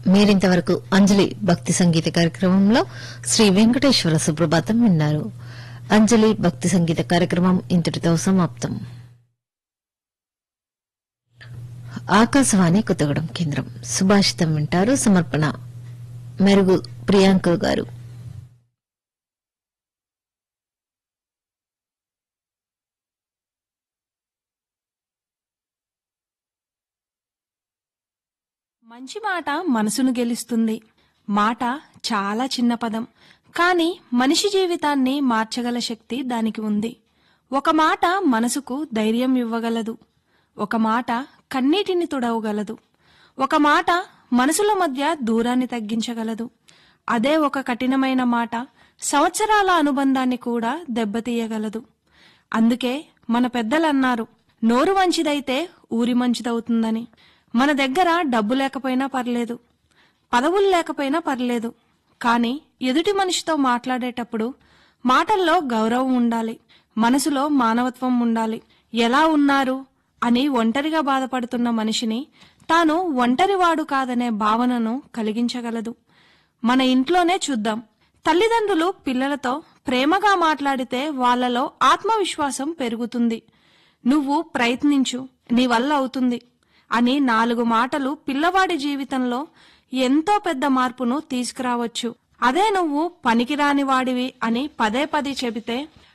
మీరింతవరకు అంజలి భక్తి సంగీత కార్యక్రమంలో శ్రీ వెంకటేశ్వర సుప్రభాతం విన్నారు అంజలి భక్తి సంగీత కార్యక్రమం ఇంతటితో సమాప్తం ఆకాశవాణి కొత్తగూడెం కేంద్రం సుభాషితం వింటారు సమర్పణ మెరుగు ప్రియాంక గారు మంచి మాట మనసును గెలుస్తుంది మాట చాలా చిన్న పదం కానీ మనిషి జీవితాన్ని మార్చగల శక్తి దానికి ఉంది ఒక మాట మనసుకు ధైర్యం ఇవ్వగలదు ఒక మాట కన్నీటిని తుడవగలదు ఒక మాట మనసుల మధ్య దూరాన్ని తగ్గించగలదు అదే ఒక కఠినమైన మాట సంవత్సరాల అనుబంధాన్ని కూడా దెబ్బతీయగలదు అందుకే మన పెద్దలన్నారు నోరు మంచిదైతే ఊరి మంచిదవుతుందని మన దగ్గర డబ్బు లేకపోయినా పర్లేదు పదవులు లేకపోయినా పర్లేదు కానీ ఎదుటి మనిషితో మాట్లాడేటప్పుడు మాటల్లో గౌరవం ఉండాలి మనసులో మానవత్వం ఉండాలి ఎలా ఉన్నారు అని ఒంటరిగా బాధపడుతున్న మనిషిని తాను ఒంటరివాడు కాదనే భావనను కలిగించగలదు మన ఇంట్లోనే చూద్దాం తల్లిదండ్రులు పిల్లలతో ప్రేమగా మాట్లాడితే వాళ్ళలో ఆత్మవిశ్వాసం పెరుగుతుంది నువ్వు ప్రయత్నించు నీ వల్ల అవుతుంది అని నాలుగు మాటలు పిల్లవాడి జీవితంలో ఎంతో పెద్ద మార్పును తీసుకురావచ్చు అదే నువ్వు పనికిరాని వాడివి అని పదే పదే చెబితే